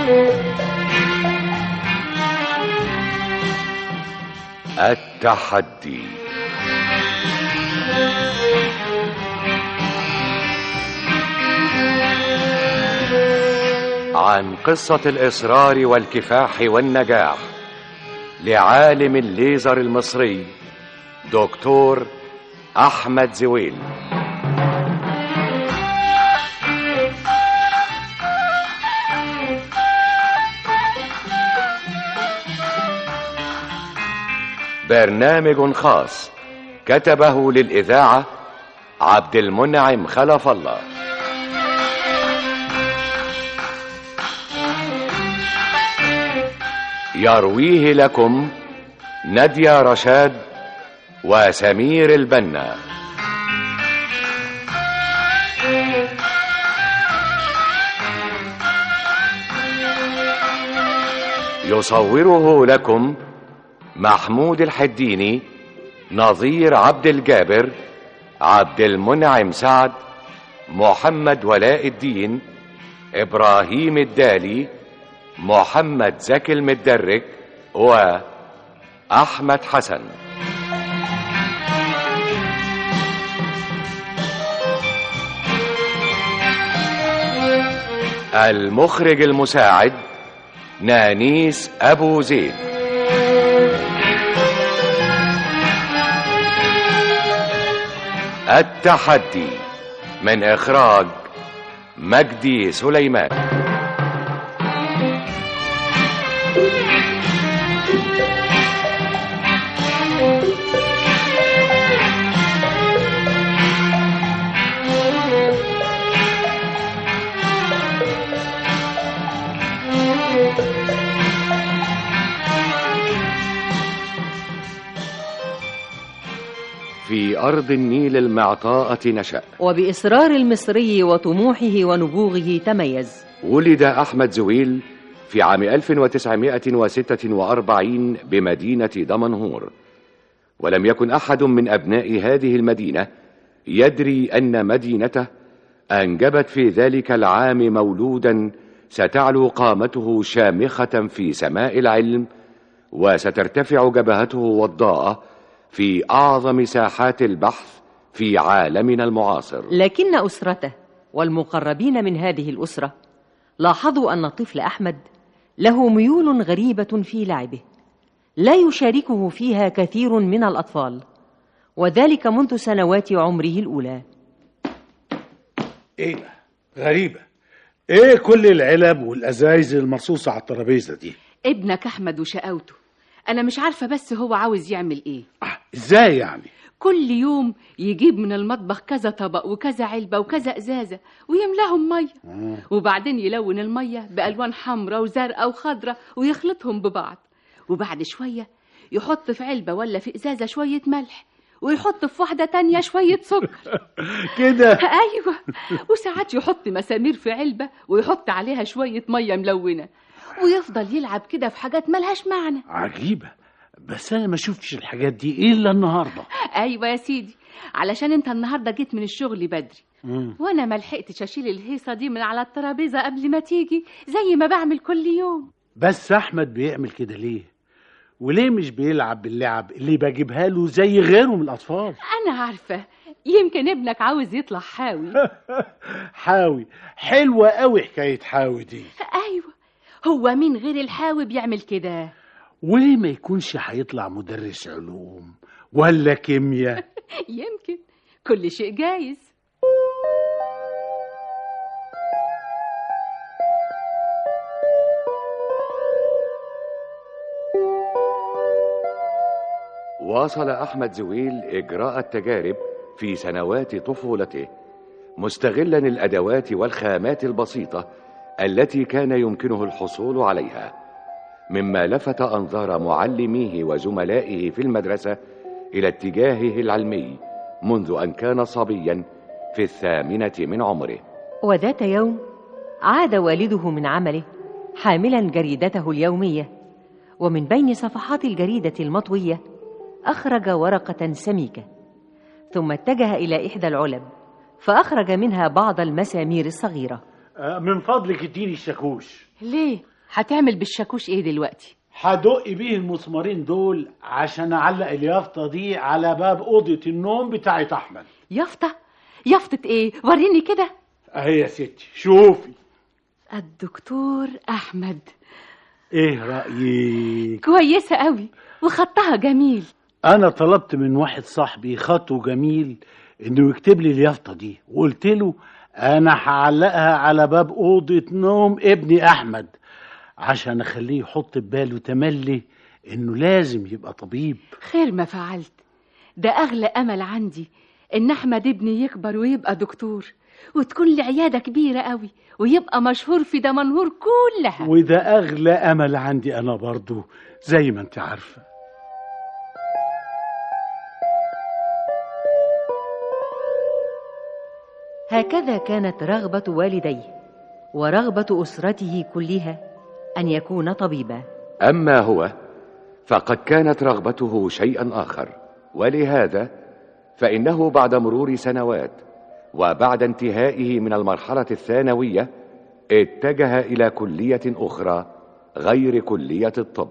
التحدي عن قصة الإصرار والكفاح والنجاح لعالم الليزر المصري دكتور أحمد زويل برنامج خاص كتبه للإذاعة عبد المنعم خلف الله يرويه لكم نادية رشاد وسمير البنا يصوره لكم محمود الحديني نظير عبد الجابر عبد المنعم سعد محمد ولاء الدين ابراهيم الدالي محمد زكي المدرك واحمد حسن المخرج المساعد نانيس ابو زيد التحدي من اخراج مجدي سليمان في أرض النيل المعطاءة نشأ وبإصرار المصري وطموحه ونبوغه تميز ولد أحمد زويل في عام 1946 بمدينة دمنهور ولم يكن أحد من أبناء هذه المدينة يدري أن مدينته أنجبت في ذلك العام مولودا ستعلو قامته شامخة في سماء العلم وسترتفع جبهته وضاءة في أعظم ساحات البحث في عالمنا المعاصر لكن أسرته والمقربين من هذه الأسرة لاحظوا أن الطفل أحمد له ميول غريبة في لعبه لا يشاركه فيها كثير من الأطفال وذلك منذ سنوات عمره الأولى ايه ده؟ غريبة ايه كل العلب والازايز المرصوصة على الترابيزة دي ابنك احمد وشقاوته انا مش عارفه بس هو عاوز يعمل ايه آه ازاي يعني كل يوم يجيب من المطبخ كذا طبق وكذا علبه وكذا ازازه ويملاهم ميه آه. وبعدين يلون الميه بالوان حمراء وزرقاء وخضراء ويخلطهم ببعض وبعد شويه يحط في علبه ولا في ازازه شويه ملح ويحط في واحده تانية شويه سكر كده ايوه وساعات يحط مسامير في علبه ويحط عليها شويه ميه ملونه ويفضل يلعب كده في حاجات ملهاش معنى عجيبة بس انا ما شفتش الحاجات دي الا النهاردة ايوه يا سيدي علشان انت النهارده جيت من الشغل بدري مم. وانا ما لحقتش اشيل الهيصه دي من على الترابيزه قبل ما تيجي زي ما بعمل كل يوم بس احمد بيعمل كده ليه وليه مش بيلعب باللعب اللي بجيبها له زي غيره من الاطفال انا عارفه يمكن ابنك عاوز يطلع حاوي حاوي حلوة قوي حكاية حاوي دي ايوه هو مين غير الحاوي بيعمل كده وليه ما يكونش هيطلع مدرس علوم ولا كيمياء يمكن كل شيء جايز واصل أحمد زويل إجراء التجارب في سنوات طفولته مستغلا الأدوات والخامات البسيطة التي كان يمكنه الحصول عليها مما لفت أنظار معلميه وزملائه في المدرسة إلى اتجاهه العلمي منذ أن كان صبيا في الثامنة من عمره وذات يوم عاد والده من عمله حاملا جريدته اليومية ومن بين صفحات الجريدة المطوية أخرج ورقة سميكة ثم اتجه إلى إحدى العلب فأخرج منها بعض المسامير الصغيرة آه، من فضلك اديني الشاكوش ليه هتعمل بالشاكوش ايه دلوقتي هدق بيه المسمارين دول عشان اعلق اليافطه دي على باب اوضه النوم بتاعت احمد يافطة يافطة ايه وريني كده اهي يا ستي شوفي الدكتور احمد ايه رايك كويسة قوي وخطها جميل انا طلبت من واحد صاحبي خطه جميل انه يكتب لي اليافطه دي وقلت له انا هعلقها على باب اوضه نوم ابني احمد عشان اخليه يحط في باله تملي انه لازم يبقى طبيب خير ما فعلت ده اغلى امل عندي ان احمد ابني يكبر ويبقى دكتور وتكون له عياده كبيره قوي ويبقى مشهور في دمنهور كلها وده اغلى امل عندي انا برضو زي ما انت عارفه هكذا كانت رغبة والديه ورغبة أسرته كلها أن يكون طبيبا أما هو فقد كانت رغبته شيئا آخر ولهذا فإنه بعد مرور سنوات وبعد انتهائه من المرحلة الثانوية اتجه إلى كلية أخرى غير كلية الطب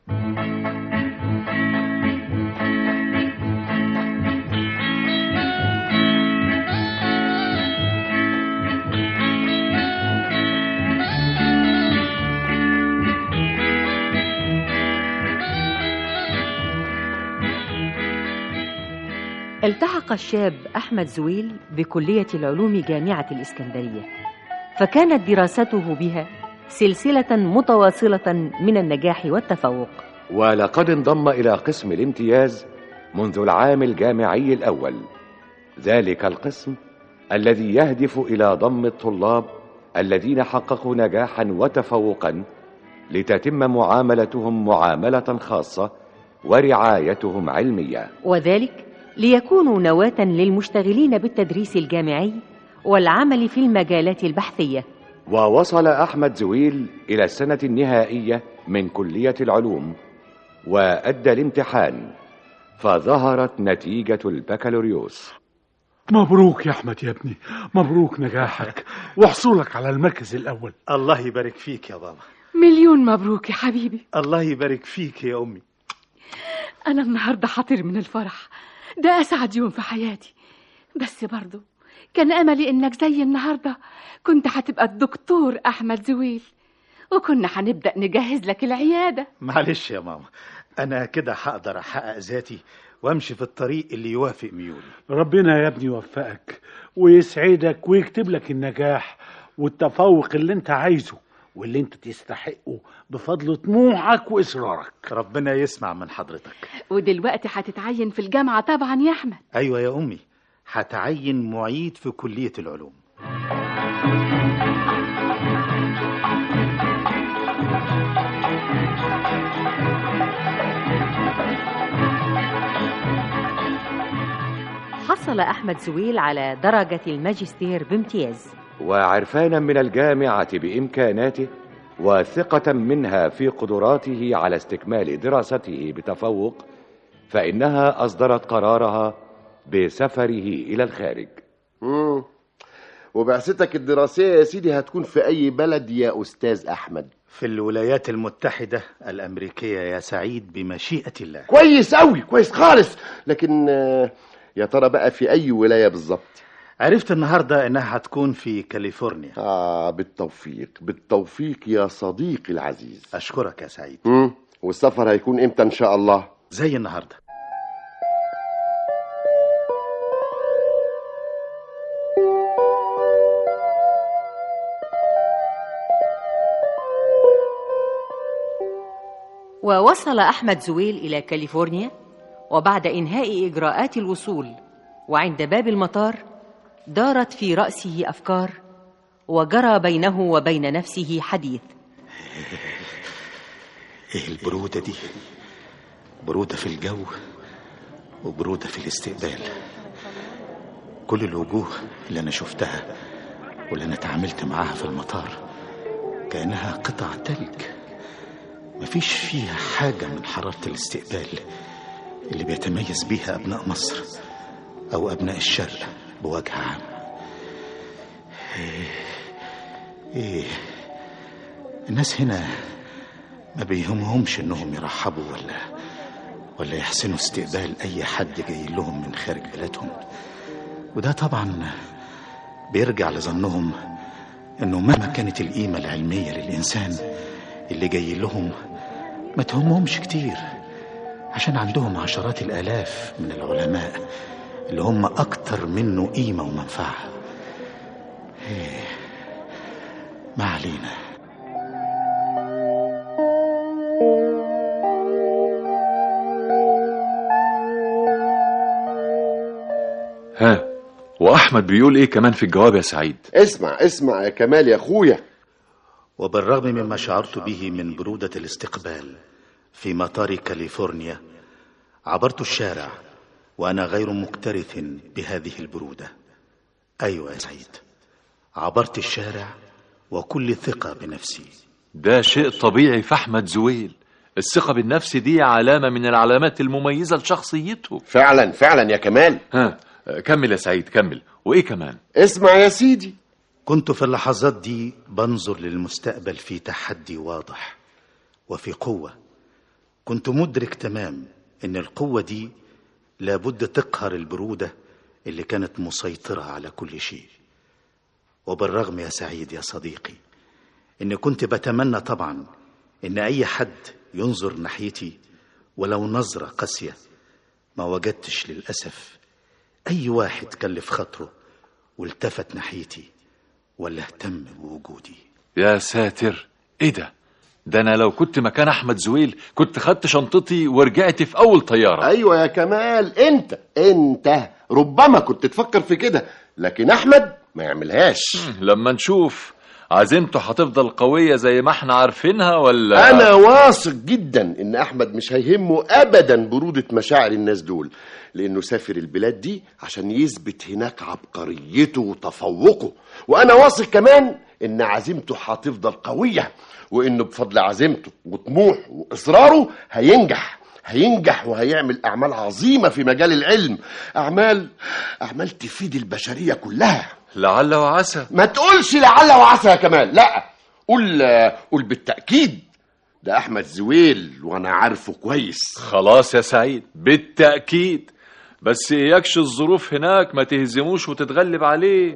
التحق الشاب أحمد زويل بكلية العلوم جامعة الإسكندرية فكانت دراسته بها سلسلة متواصلة من النجاح والتفوق ولقد انضم إلى قسم الامتياز منذ العام الجامعي الأول ذلك القسم الذي يهدف إلى ضم الطلاب الذين حققوا نجاحا وتفوقا لتتم معاملتهم معاملة خاصة ورعايتهم علمية وذلك ليكونوا نواة للمشتغلين بالتدريس الجامعي والعمل في المجالات البحثية ووصل أحمد زويل إلى السنة النهائية من كلية العلوم وأدى الامتحان فظهرت نتيجة البكالوريوس مبروك يا احمد يا ابني مبروك نجاحك وحصولك على المركز الاول الله يبارك فيك يا بابا مليون مبروك يا حبيبي الله يبارك فيك يا أمي انا النهارده حاطر من الفرح ده اسعد يوم في حياتي بس برضه كان املي انك زي النهارده كنت هتبقى الدكتور احمد زويل وكنا هنبدا نجهز لك العياده معلش يا ماما أنا كده هقدر أحقق ذاتي وأمشي في الطريق اللي يوافق ميولي ربنا يا ابني يوفقك ويسعدك ويكتب لك النجاح والتفوق اللي انت عايزه واللي انت تستحقه بفضل طموحك واصرارك ربنا يسمع من حضرتك ودلوقتي هتتعين في الجامعه طبعا يا احمد أيوة يا أمي هتعين معيد في كلية العلوم حصل أحمد زويل على درجة الماجستير بامتياز وعرفانا من الجامعة بإمكاناته وثقة منها في قدراته على استكمال دراسته بتفوق فإنها أصدرت قرارها بسفره إلى الخارج مم. وبعثتك الدراسية يا سيدي هتكون في أي بلد يا أستاذ أحمد في الولايات المتحدة الأمريكية يا سعيد بمشيئة الله كويس أوي كويس خالص لكن آه، يا ترى بقى في أي ولاية بالظبط عرفت النهاردة إنها هتكون في كاليفورنيا آه بالتوفيق بالتوفيق يا صديقي العزيز أشكرك يا سعيد مم. والسفر هيكون إمتى إن شاء الله زي النهاردة ووصل أحمد زويل إلى كاليفورنيا وبعد إنهاء إجراءات الوصول وعند باب المطار دارت في رأسه أفكار وجرى بينه وبين نفسه حديث إيه البرودة دي برودة في الجو وبرودة في الاستقبال كل الوجوه اللي أنا شفتها واللي أنا اتعاملت معاها في المطار كأنها قطع تلج مفيش فيها حاجة من حرارة الاستقبال اللي بيتميز بيها أبناء مصر أو أبناء الشرق بوجه عام إيه إيه الناس هنا ما بيهمهمش انهم يرحبوا ولا ولا يحسنوا استقبال اي حد جاي لهم من خارج بلادهم وده طبعا بيرجع لظنهم انه مهما كانت القيمة العلمية للإنسان اللي جاي لهم ما تهمهمش كتير عشان عندهم عشرات الآلاف من العلماء اللي هم أكتر منه قيمة ومنفعة إيه، ما علينا ها واحمد بيقول ايه كمان في الجواب يا سعيد اسمع اسمع يا كمال يا اخويا وبالرغم مما شعرت به من برودة الاستقبال في مطار كاليفورنيا عبرت الشارع وأنا غير مكترث بهذه البرودة أيوة يا سعيد عبرت الشارع وكل ثقة بنفسي ده شيء طبيعي في احمد زويل الثقة بالنفس دي علامة من العلامات المميزة لشخصيته فعلا فعلا يا كمال ها كمل يا سعيد كمل وايه كمان اسمع يا سيدي كنت في اللحظات دي بنظر للمستقبل في تحدي واضح وفي قوة كنت مدرك تمام ان القوة دي لابد تقهر البرودة اللي كانت مسيطرة على كل شيء وبالرغم يا سعيد يا صديقي ان كنت بتمنى طبعا ان اي حد ينظر ناحيتي ولو نظرة قاسية ما وجدتش للأسف أي واحد كلف خاطره والتفت ناحيتي ولا اهتم بوجودي يا ساتر ايه ده ده انا لو كنت مكان احمد زويل كنت خدت شنطتي ورجعت في اول طيارة ايوه يا كمال انت انت ربما كنت تفكر في كده لكن احمد ما يعملهاش لما نشوف عزيمته هتفضل قوية زي ما احنا عارفينها ولا انا واثق جدا ان احمد مش هيهمه ابدا برودة مشاعر الناس دول لانه سافر البلاد دي عشان يثبت هناك عبقريته وتفوقه وانا واثق كمان ان عزيمته هتفضل قوية وانه بفضل عزيمته وطموحه واصراره هينجح هينجح وهيعمل اعمال عظيمة في مجال العلم اعمال اعمال تفيد البشرية كلها لعل وعسى ما تقولش لعل وعسى يا كمال لا قول قول بالتأكيد ده أحمد زويل وأنا عارفه كويس خلاص يا سعيد بالتأكيد بس إياكش الظروف هناك ما تهزموش وتتغلب عليه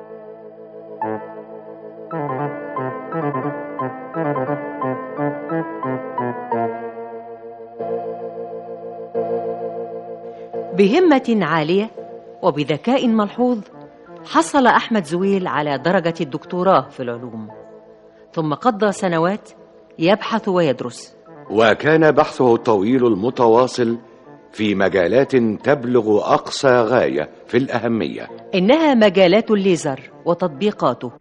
بهمة عالية وبذكاء ملحوظ حصل أحمد زويل على درجة الدكتوراه في العلوم ثم قضى سنوات يبحث ويدرس وكان بحثه الطويل المتواصل في مجالات تبلغ أقصى غاية في الأهمية إنها مجالات الليزر وتطبيقاته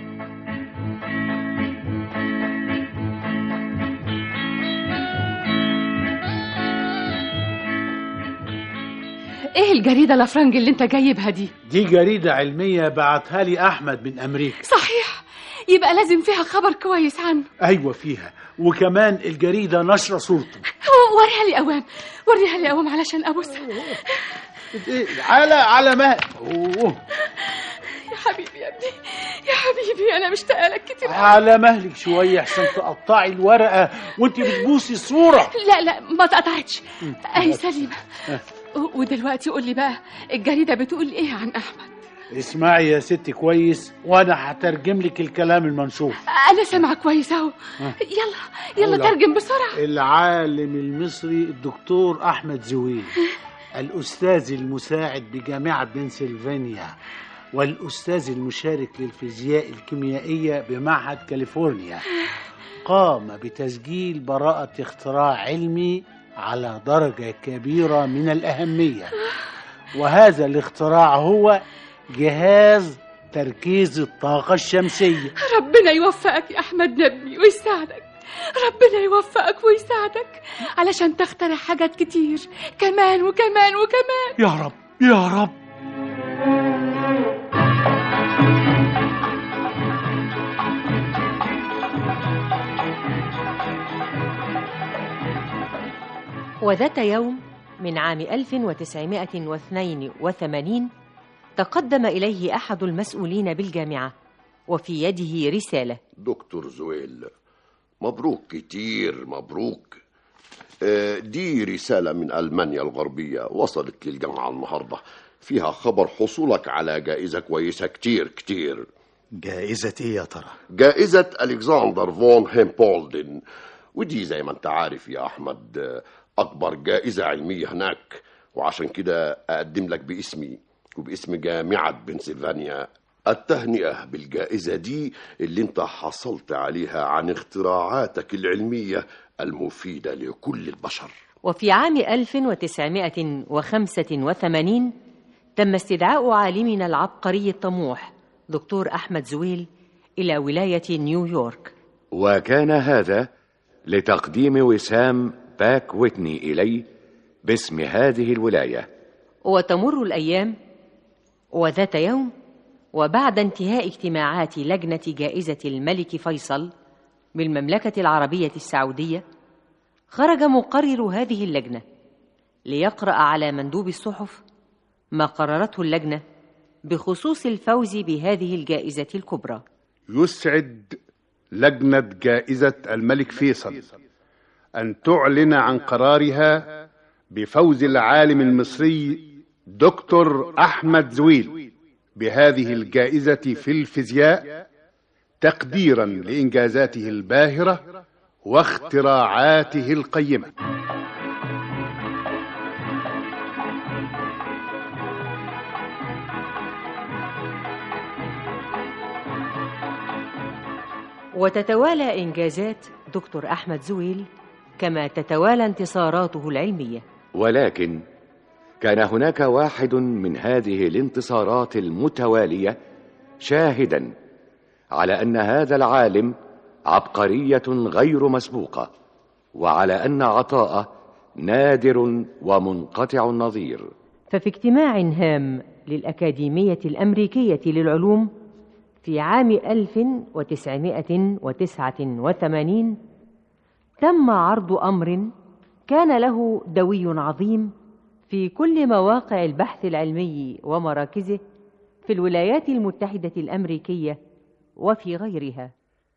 ايه الجريدة الافرنج اللي انت جايبها دي دي جريدة علمية بعتها لي أحمد من أمريكا صحيح يبقى لازم فيها خبر كويس عنه أيوة فيها وكمان الجريدة نشرة صورته وريها لي اوام وريها لي اوام علشان ابوسها إيه، على على ما أوه. يا حبيبي يا ابني يا حبيبي انا مشتاقه لك كتير على مهلك شوية عشان تقطعي الورقة وانت بتبوسي الصورة لا لا ما اتقطعتش اهي سليمه و- ودلوقتي قول لي بقى الجريده بتقول ايه عن احمد اسمعي يا ستي كويس وانا هترجم لك الكلام المنشور انا سامعه كويس اهو يلا يلا أولى. ترجم بسرعه العالم المصري الدكتور احمد زويل الاستاذ المساعد بجامعه بنسلفانيا والاستاذ المشارك للفيزياء الكيميائيه بمعهد كاليفورنيا قام بتسجيل براءه اختراع علمي على درجه كبيره من الاهميه وهذا الاختراع هو جهاز تركيز الطاقه الشمسيه ربنا يوفقك يا احمد نبي ويساعدك ربنا يوفقك ويساعدك علشان تخترع حاجات كتير كمان وكمان وكمان يا رب يا رب وذات يوم من عام 1982 تقدم إليه أحد المسؤولين بالجامعة وفي يده رسالة دكتور زويل مبروك كتير مبروك آه، دي رسالة من ألمانيا الغربية وصلت للجامعة النهاردة فيها خبر حصولك على جائزة كويسة كتير كتير جائزة ايه يا ترى جائزة ألكسندر فون هيمبولدن ودي زي ما انت عارف يا أحمد آه، أكبر جائزة علمية هناك وعشان كده أقدم لك باسمي وباسم جامعة بنسلفانيا التهنئة بالجائزة دي اللي انت حصلت عليها عن اختراعاتك العلمية المفيدة لكل البشر وفي عام 1985 تم استدعاء عالمنا العبقري الطموح دكتور أحمد زويل إلى ولاية نيويورك وكان هذا لتقديم وسام باك ويتني إليه باسم هذه الولاية وتمر الأيام وذات يوم وبعد انتهاء اجتماعات لجنة جائزة الملك فيصل بالمملكة العربية السعودية خرج مقرر هذه اللجنة ليقرأ على مندوب الصحف ما قررته اللجنة بخصوص الفوز بهذه الجائزة الكبرى يسعد لجنة جائزة الملك فيصل أن تعلن عن قرارها بفوز العالم المصري دكتور أحمد زويل بهذه الجائزة في الفيزياء تقديرا لإنجازاته الباهرة واختراعاته القيمة وتتوالى إنجازات دكتور أحمد زويل كما تتوالى انتصاراته العلمية ولكن كان هناك واحد من هذه الانتصارات المتوالية شاهدا على أن هذا العالم عبقرية غير مسبوقة وعلى أن عطاءه نادر ومنقطع النظير ففي اجتماع هام للأكاديمية الأمريكية للعلوم في عام 1989 تم عرض أمر كان له دوي عظيم في كل مواقع البحث العلمي ومراكزه في الولايات المتحدة الأمريكية وفي غيرها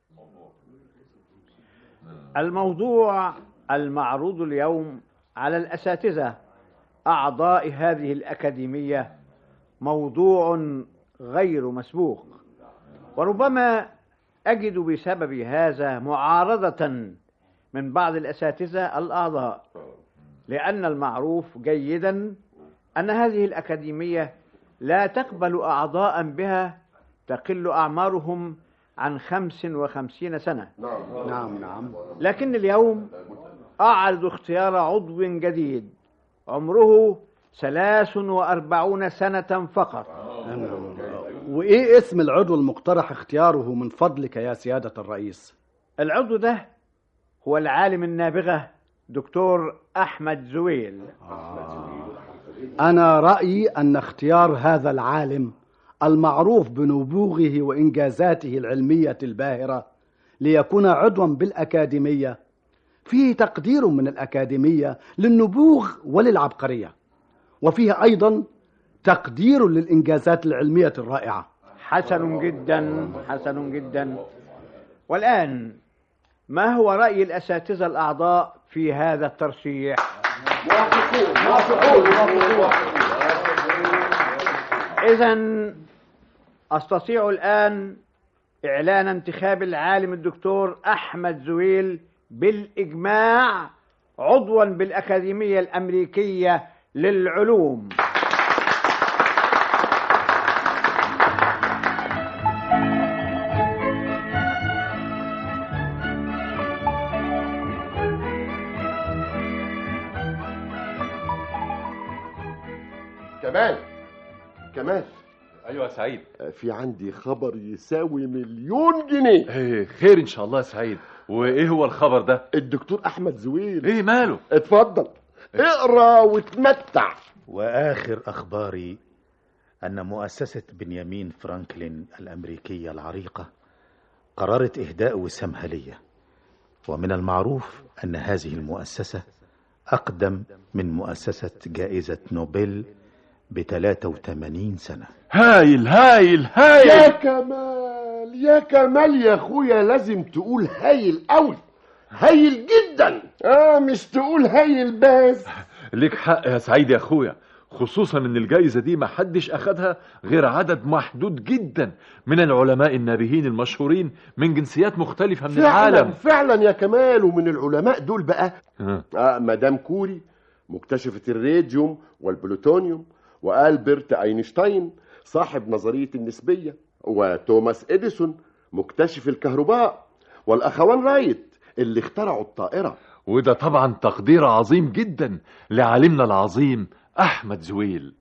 الموضوع المعروض اليوم على الأساتذة أعضاء هذه الأكاديمية موضوع غير مسبوق وربما أجد بسبب هذا معارضة من بعض الأساتذة الأعضاء لأن المعروف جيدا أن هذه الأكاديمية لا تقبل أعضاء بها تقل أعمارهم عن خمس وخمسين سنة نعم نعم لكن اليوم أعرض اختيار عضو جديد عمره ثلاث وأربعون سنة فقط وإيه اسم العضو المقترح اختياره من فضلك يا سيادة الرئيس العضو ده هو العالم النابغة دكتور أحمد زويل أنا رأيي أن اختيار هذا العالم المعروف بنبوغه وإنجازاته العلمية الباهرة ليكون عضوا بالأكاديمية فيه تقدير من الأكاديمية للنبوغ وللعبقرية وفيه أيضا تقدير للإنجازات العلمية الرائعة حسن جدا حسن جدا والآن ما هو رأي الأساتذة الأعضاء في هذا الترشيح إذا أستطيع الآن إعلان انتخاب العالم الدكتور أحمد زويل بالإجماع عضوا بالأكاديمية الأمريكية للعلوم كمان كمان ايوه يا سعيد في عندي خبر يساوي مليون جنيه ايه خير ان شاء الله يا سعيد وايه هو الخبر ده الدكتور احمد زويل ايه ماله اتفضل اقرا وتمتع وآخر أخباري أن مؤسسة بنيامين فرانكلين الأمريكية العريقة قررت إهداء وسامها ليا ومن المعروف أن هذه المؤسسة أقدم من مؤسسة جائزة نوبل ب 83 سنة هايل هايل يا هايل كمال يا كمال يا اخويا لازم تقول هايل قوي هايل جدا اه مش تقول هايل بس ليك حق يا سعيد يا اخويا خصوصا ان الجائزة دي ما حدش اخدها غير عدد محدود جدا من العلماء النابهين المشهورين من جنسيات مختلفة من فعلا العالم فعلا يا كمال ومن العلماء دول بقى ها. آه مدام كوري مكتشفة الراديوم والبلوتونيوم وألبرت أينشتاين صاحب نظرية النسبية وتوماس إديسون مكتشف الكهرباء والأخوان رايت اللي اخترعوا الطائرة وده طبعا تقدير عظيم جدا لعالمنا العظيم احمد زويل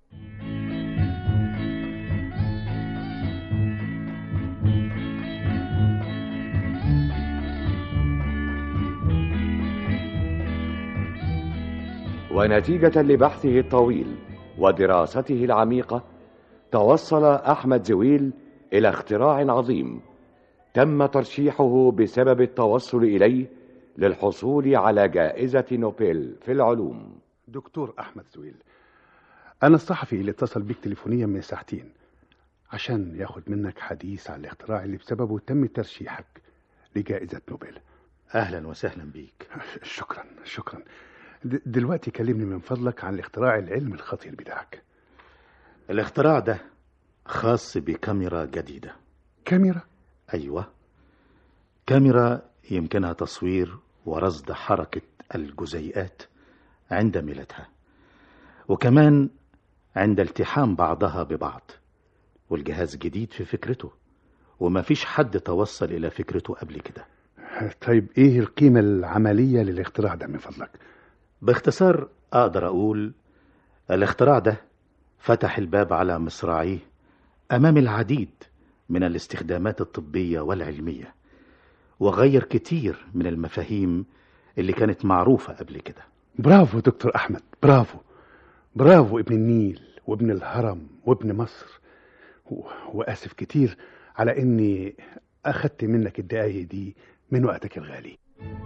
ونتيجة لبحثه الطويل ودراسته العميقة توصل أحمد زويل إلى اختراع عظيم تم ترشيحه بسبب التوصل إليه للحصول على جائزة نوبل في العلوم دكتور أحمد زويل أنا الصحفي اللي اتصل بيك تليفونيا من ساعتين عشان ياخد منك حديث عن الاختراع اللي بسببه تم ترشيحك لجائزة نوبل اهلا وسهلا بيك شكرا شكرا د- دلوقتي كلمني من فضلك عن الاختراع العلمي الخطير بتاعك الاختراع ده خاص بكاميرا جديدة كاميرا أيوة كاميرا يمكنها تصوير ورصد حركة الجزيئات عند ميلتها وكمان عند التحام بعضها ببعض والجهاز جديد في فكرته وما فيش حد توصل إلى فكرته قبل كده طيب ايه القيمة العملية للاختراع ده من فضلك باختصار أقدر أقول الاختراع ده فتح الباب على مصراعيه أمام العديد من الاستخدامات الطبية والعلمية وغير كتير من المفاهيم اللي كانت معروفة قبل كده برافو دكتور أحمد برافو برافو ابن النيل وابن الهرم وابن مصر و... وآسف كتير على إني أخدت منك الدقايق دي من وقتك الغالي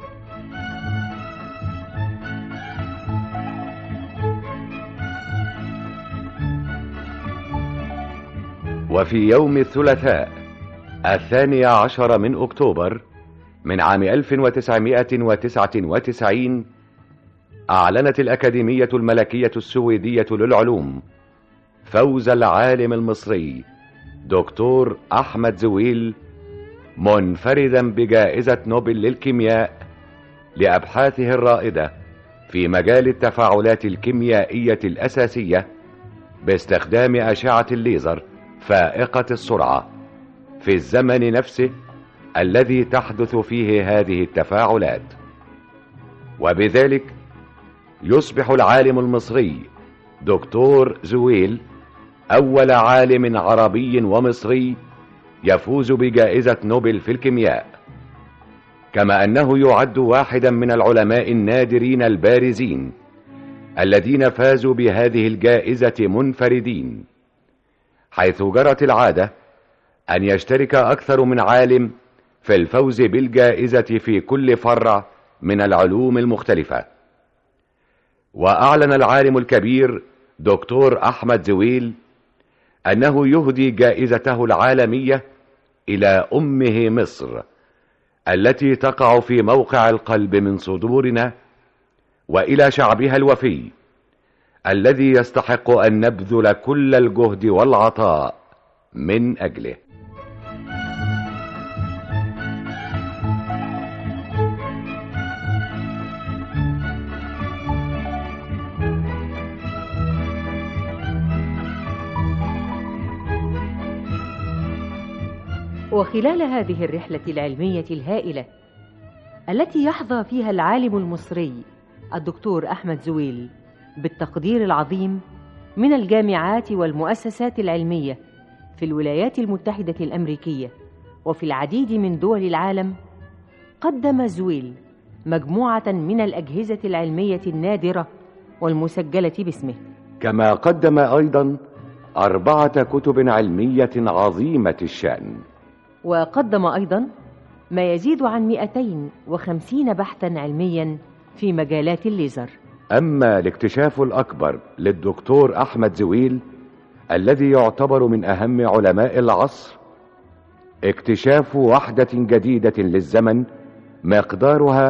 وفي يوم الثلاثاء الثاني عشر من أكتوبر من عام 1999 أعلنت الأكاديمية الملكية السويدية للعلوم فوز العالم المصري دكتور أحمد زويل منفردا بجائزة نوبل للكيمياء لأبحاثه الرائدة في مجال التفاعلات الكيميائية الأساسية باستخدام أشعة الليزر فائقة السرعة في الزمن نفسه الذي تحدث فيه هذه التفاعلات وبذلك يصبح العالم المصري دكتور زويل أول عالم عربي ومصري يفوز بجائزة نوبل في الكيمياء كما أنه يعد واحدا من العلماء النادرين البارزين الذين فازوا بهذه الجائزة منفردين حيث جرت العادة أن يشترك أكثر من عالم في الفوز بالجائزة في كل فرع من العلوم المختلفة وأعلن العالم الكبير دكتور أحمد زويل أنه يهدي جائزته العالمية إلى أمه مصر التي تقع في موقع القلب من صدورنا وإلى شعبها الوفي الذي يستحق أن نبذل كل الجهد والعطاء من أجله وخلال هذه الرحلة العلمية الهائلة التي يحظى فيها العالم المصري الدكتور أحمد زويل بالتقدير العظيم من الجامعات والمؤسسات العلمية في الولايات المتحدة الأمريكية وفي العديد من دول العالم قدم زويل مجموعة من الأجهزة العلمية النادرة والمسجلة باسمه كما قدم أيضا أربعة كتب علمية عظيمة الشأن وقدم أيضا ما يزيد عن 250 بحثا علميا في مجالات الليزر أما الاكتشاف الأكبر للدكتور أحمد زويل الذي يعتبر من أهم علماء العصر اكتشاف وحدة جديدة للزمن مقدارها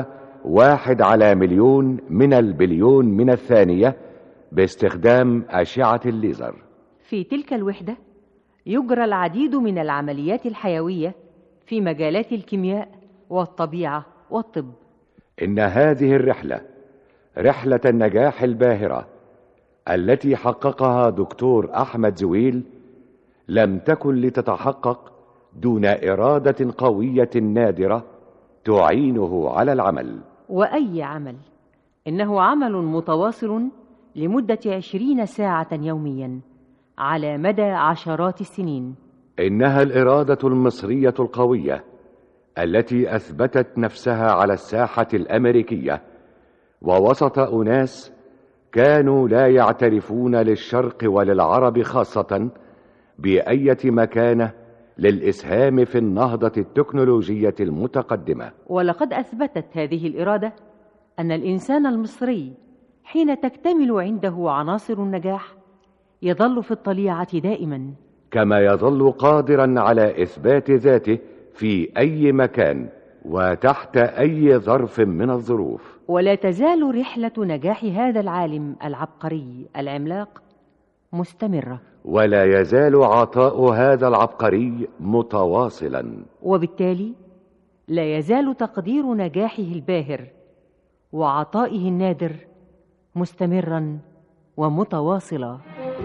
واحد على مليون من البليون من الثانية باستخدام أشعة الليزر في تلك الوحدة يجرى العديد من العمليات الحيوية في مجالات الكيمياء والطبيعة والطب إن هذه الرحلة رحلة النجاح الباهرة التي حققها دكتور أحمد زويل لم تكن لتتحقق دون إرادة قوية نادرة تعينه على العمل وأي عمل إنه عمل متواصل لمدة عشرين ساعة يوميا على مدى عشرات السنين إنها الإرادة المصرية القوية التي أثبتت نفسها على الساحة الأمريكية ووسط أناس كانوا لا يعترفون للشرق وللعرب خاصة بأية مكانة للإسهام في النهضة التكنولوجية المتقدمة ولقد أثبتت هذه الإرادة أن الإنسان المصري حين تكتمل عنده عناصر النجاح يظل في الطليعة دائما كما يظل قادرا على إثبات ذاته في أي مكان وتحت أي ظرف من الظروف ولا تزال رحلة نجاح هذا العالم العبقري العملاق مستمرة ولا يزال عطاء هذا العبقري متواصلا وبالتالي لا يزال تقدير نجاحه الباهر وعطائه النادر مستمرا ومتواصلا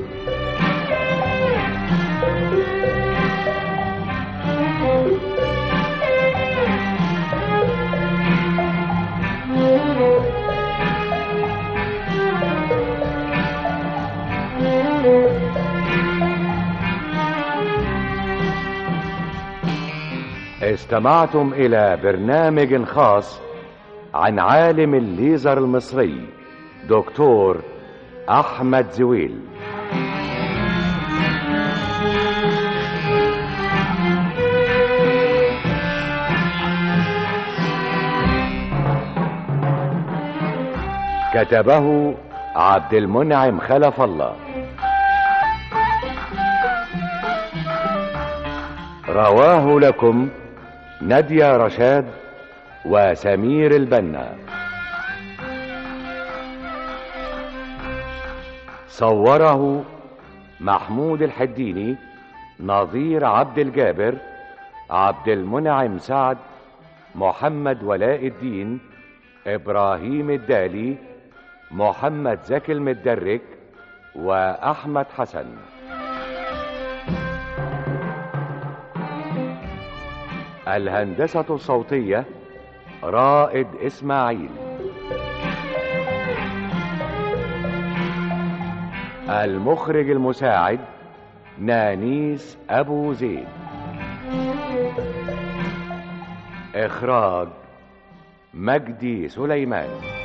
استمعتم إلى برنامج خاص عن عالم الليزر المصري دكتور أحمد زويل كتبه عبد المنعم خلف الله رواه لكم نادية رشاد وسمير البنا صوره محمود الحديني نظير عبد الجابر عبد المنعم سعد محمد ولاء الدين ابراهيم الدالي محمد زكي المدرك واحمد حسن الهندسة الصوتية رائد إسماعيل المخرج المساعد نانيس أبو زيد إخراج مجدي سليمان